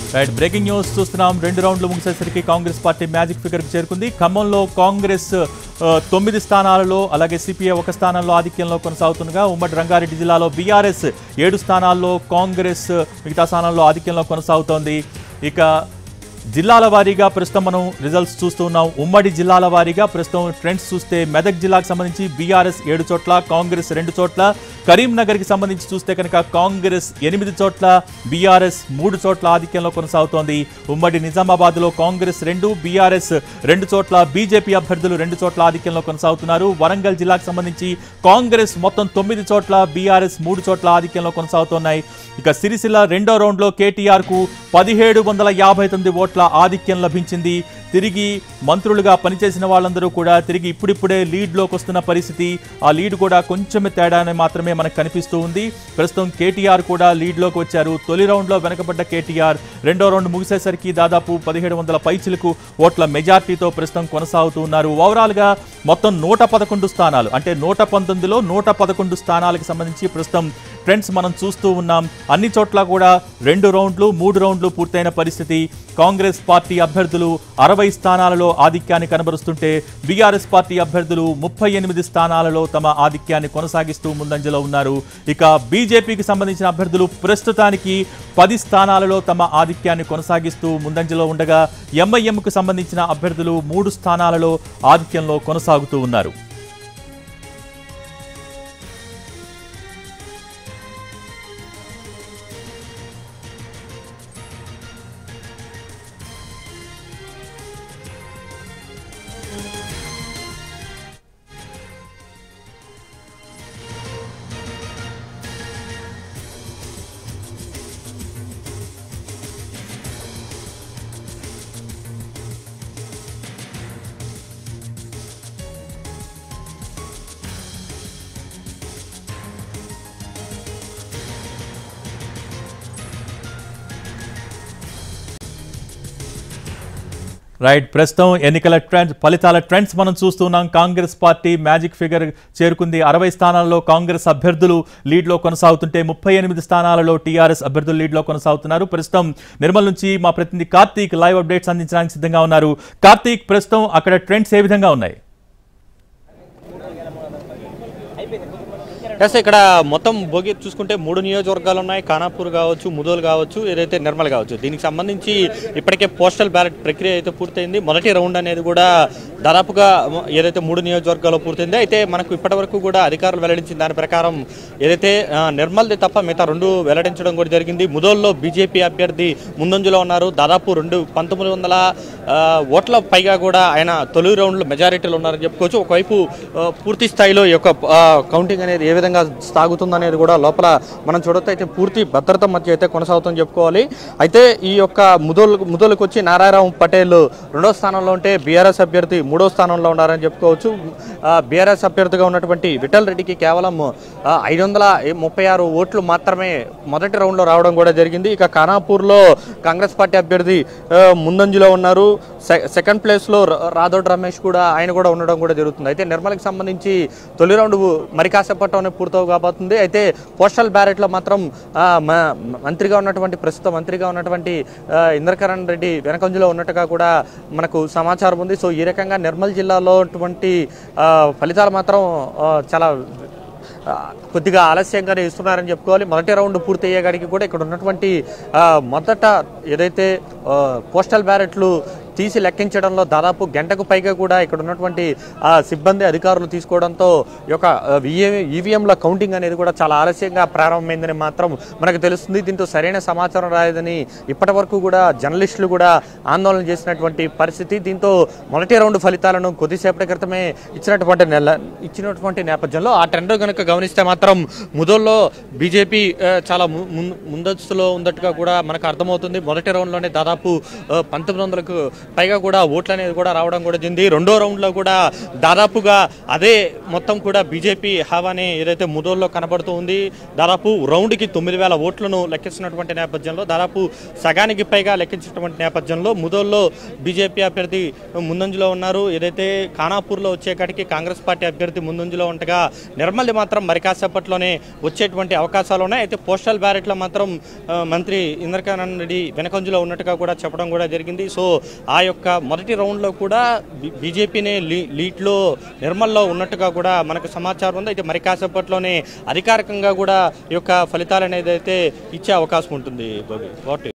Right breaking news చూస్తున్నాం రెండు రౌండ్లు ముగిసేసరికి కాంగ్రెస్ పార్టీ మ్యాజిక్ ఫిగర్ కి చేరుకుంది ఖమ్మంలో కాంగ్రెస్ ఆ, తొమ్మిది స్థానాలలో అలాగే సిపిఐ ఒక స్థానంలో ఆధిక్యంలో కొనసాగుతుండగా ఉమ్మడి రంగారెడ్డి జిల్లాలో బీఆర్ఎస్ ఏడు స్థానాల్లో కాంగ్రెస్ మిగతా స్థానాల్లో ఆధిక్యంలో కొనసాగుతోంది ఇక జిల్లాల వారీగా ప్రస్తుతం మనం రిజల్ట్స్ చూస్తూ ఉన్నాం ఉమ్మడి జిల్లాల వారీగా ప్రస్తుతం ట్రెండ్స్ చూస్తే మెదక్ జిల్లాకు సంబంధించి బీఆర్ఎస్ ఏడు చోట్ల కాంగ్రెస్ రెండు చోట్ల కరీంనగర్కి సంబంధించి చూస్తే కనుక కాంగ్రెస్ ఎనిమిది చోట్ల బీఆర్ఎస్ మూడు చోట్ల ఆధిక్యంలో కొనసాగుతోంది ఉమ్మడి నిజామాబాద్లో కాంగ్రెస్ రెండు బీఆర్ఎస్ రెండు చోట్ల బీజేపీ అభ్యర్థులు రెండు చోట్ల ఆధిక్యంలో కొనసాగుతున్నారు వరంగల్ జిల్లాకు సంబంధించి కాంగ్రెస్ మొత్తం తొమ్మిది చోట్ల బీఆర్ఎస్ మూడు చోట్ల ఆధిక్యంలో కొనసాగుతున్నాయి ఇక సిరిసిల్ల రెండో రౌండ్లో కేటీఆర్ కు పదిహేడు వందల యాభై తొమ్మిది ఓట్ల ఆధిక్యం లభించింది తిరిగి మంత్రులుగా పనిచేసిన వాళ్ళందరూ కూడా తిరిగి ఇప్పుడిప్పుడే లీడ్లోకి వస్తున్న పరిస్థితి ఆ లీడ్ కూడా కొంచెం తేడానే మాత్రమే మనకు కనిపిస్తూ ఉంది ప్రస్తుతం కేటీఆర్ కూడా లీడ్లోకి వచ్చారు తొలి రౌండ్లో వెనకబడ్డ కేటీఆర్ రెండో రౌండ్ ముగిసేసరికి దాదాపు పదిహేడు వందల పైచిలకు ఓట్ల మెజార్టీతో ప్రస్తుతం కొనసాగుతూ ఉన్నారు ఓవరాల్గా మొత్తం నూట పదకొండు స్థానాలు అంటే నూట పంతొమ్మిదిలో నూట పదకొండు స్థానాలకు సంబంధించి ప్రస్తుతం ట్రెండ్స్ మనం చూస్తూ ఉన్నాం అన్ని చోట్ల కూడా రెండు రౌండ్లు మూడు రౌండ్లు పూర్తయిన పరిస్థితి కాంగ్రెస్ పార్టీ అభ్యర్థులు అరవై స్థానాలలో ఆధిక్యాన్ని కనబరుస్తుంటే బీఆర్ఎస్ పార్టీ అభ్యర్థులు ముప్పై ఎనిమిది స్థానాలలో తమ ఆధిక్యాన్ని కొనసాగిస్తూ ముందంజలో ఉన్నారు ఇక బీజేపీకి సంబంధించిన అభ్యర్థులు ప్రస్తుతానికి పది స్థానాలలో తమ ఆధిక్యాన్ని కొనసాగిస్తూ ముందంజలో ఉండగా ఎంఐఎంకు సంబంధించిన అభ్యర్థులు మూడు స్థానాలలో ఆధిక్యంలో కొనసాగుతూ ఉన్నారు రైట్ ప్రస్తుతం ఎన్నికల ట్రెండ్ ఫలితాల ట్రెండ్స్ మనం చూస్తున్నాం కాంగ్రెస్ పార్టీ మ్యాజిక్ ఫిగర్ చేరుకుంది అరవై స్థానాల్లో కాంగ్రెస్ అభ్యర్థులు లీడ్లో కొనసాగుతుంటే ముప్పై ఎనిమిది స్థానాలలో టీఆర్ఎస్ అభ్యర్థులు లీడ్లో కొనసాగుతున్నారు ప్రస్తుతం నిర్మల్ నుంచి మా ప్రతినిధి కార్తీక్ లైవ్ అప్డేట్స్ అందించడానికి సిద్ధంగా ఉన్నారు కార్తీక్ ప్రస్తుతం అక్కడ ట్రెండ్స్ ఏ విధంగా ఉన్నాయి ఎస్ ఇక్కడ మొత్తం భోగి చూసుకుంటే మూడు నియోజకవర్గాలు ఉన్నాయి ఖానాపూర్ కావచ్చు ముదోలు కావచ్చు ఏదైతే నిర్మల్ కావచ్చు దీనికి సంబంధించి ఇప్పటికే పోస్టల్ బ్యాలెట్ ప్రక్రియ అయితే పూర్తయింది మొదటి రౌండ్ అనేది కూడా దాదాపుగా ఏదైతే మూడు నియోజకవర్గాల్లో పూర్తయింది అయితే మనకు ఇప్పటివరకు కూడా అధికారులు వెల్లడించిన దాని ప్రకారం ఏదైతే ఆ, నిర్మల్ది తప్ప మిగతా రెండు వెల్లడించడం కూడా జరిగింది ముదోల్లో బీజేపీ అభ్యర్థి ముందంజలో ఉన్నారు దాదాపు రెండు పంతొమ్మిది వందల ఆ, ఓట్ల పైగా కూడా ఆయన తొలి రౌండ్లో మెజారిటీలో ఉన్నారని చెప్పుకోవచ్చు ఒకవైపు ఆ, పూర్తి స్థాయిలో ఈ యొక్క ఆ, కౌంటింగ్ అనేది ఏ విధంగా సాగుతుందనేది కూడా లోపల మనం చూడొచ్చు అయితే పూర్తి భద్రత మధ్య అయితే కొనసాగుతుందని చెప్పుకోవాలి అయితే ఈ యొక్క ముదోలు ముదోలకు వచ్చి నారాయణరావు పటేల్ రెండో స్థానంలో ఉంటే బీఆర్ఎస్ అభ్యర్థి మూడో స్థానంలో ఉన్నారని చెప్పుకోవచ్చు బీఆర్ఎస్ అభ్యర్థిగా ఉన్నటువంటి విఠల్ రెడ్డికి కేవలం ఐదు వందల ముప్పై ఆరు ఓట్లు మాత్రమే మొదటి రౌండ్లో రావడం కూడా జరిగింది ఇక ఖానాపూర్లో కాంగ్రెస్ పార్టీ అభ్యర్థి ఆ, ముందంజలో ఉన్నారు సె- సెకండ్ ప్లేస్లో ర- రాథోడ్ రమేష్ కూడా ఆయన కూడా ఉండడం కూడా జరుగుతుంది అయితే నిర్మల్కి సంబంధించి తొలి రౌండ్ మరి కాసేపట్లోనే పూర్తవు కాబోతుంది అయితే పోస్టల్ బ్యాలెట్లో మాత్రం ఆ, మ- మంత్రిగా ఉన్నటువంటి ప్రస్తుత మంత్రిగా ఉన్నటువంటి ఆ, ఇంద్రకరణ్ రెడ్డి వెనకంజలో ఉన్నట్టుగా కూడా మనకు సమాచారం ఉంది సో ఈ రకంగా నిర్మల్ జిల్లాలో ఉన్నటువంటి ఆ, ఫలితాలు మాత్రం ఆ, చాలా ఆ, కొద్దిగా ఆలస్యంగానే ఇస్తున్నారని చెప్పుకోవాలి మొదటి రౌండ్ పూర్తి అయ్యేగాడికి కూడా ఇక్కడ ఉన్నటువంటి ఆ, మొదట ఏదైతే ఆ, పోస్టల్ బ్యాలెట్లు తీసి లెక్కించడంలో దాదాపు గంటకు పైగా కూడా ఇక్కడ ఉన్నటువంటి ఆ, సిబ్బంది అధికారులు తీసుకోవడంతో ఈ యొక్క ఈవీఎంల కౌంటింగ్ అనేది కూడా చాలా ఆలస్యంగా ప్రారంభమైందని మాత్రం మనకు తెలుస్తుంది దీంతో సరైన సమాచారం రాలేదని ఇప్పటి వరకు కూడా జర్నలిస్టులు కూడా ఆందోళన చేసినటువంటి పరిస్థితి దీంతో మొదటి రౌండ్ ఫలితాలను కొద్దిసేపటి క్రితమే ఇచ్చినటువంటి నెల ఇచ్చినటువంటి నేపథ్యంలో ఆ ట్రెండ్ కనుక గమనిస్తే మాత్రం ముదోల్లో బీజేపీ ఆ, చాలా ము- ముం- ముందస్తులో ఉన్నట్టుగా కూడా మనకు అర్థమవుతుంది మొదటి రౌండ్లోనే దాదాపు ఆ, పంతొమ్మిది వందలకు పైగా కూడా ఓట్లు అనేది కూడా రావడం కూడా జరిగింది రెండో రౌండ్లో కూడా దాదాపుగా అదే మొత్తం కూడా బీజేపీ హావానే ఏదైతే ముదోల్లో కనబడుతూ ఉంది దాదాపు రౌండ్కి తొమ్మిది వేల ఓట్లను లెక్కిస్తున్నటువంటి నేపథ్యంలో దాదాపు సగానికి పైగా లెక్కించినటువంటి నేపథ్యంలో ముదోల్లో బీజేపీ అభ్యర్థి ముందంజలో ఉన్నారు ఏదైతే ఖానాపూర్లో వచ్చేకాటికి కాంగ్రెస్ పార్టీ అభ్యర్థి ముందంజలో ఉండగా నిర్మల్ది మాత్రం మరి కాసేపట్లోనే వచ్చేటువంటి అవకాశాలు ఉన్నాయి అయితే పోస్టల్ బ్యాలెట్లో మాత్రం ఆ, మంత్రి ఇంద్రకానంద్ రెడ్డి వెనకంజలో ఉన్నట్టుగా కూడా చెప్పడం కూడా జరిగింది సో ఆ యొక్క మొదటి రౌండ్లో కూడా బీ- బీజేపీనే లీ లీడ్లో నిర్మల్లో ఉన్నట్టుగా కూడా మనకు సమాచారం ఉంది అయితే మరి కాసేపట్లోనే అధికారికంగా కూడా ఈ యొక్క ఫలితాలు అనేది అయితే ఇచ్చే అవకాశం ఉంటుంది భోగి. వాట్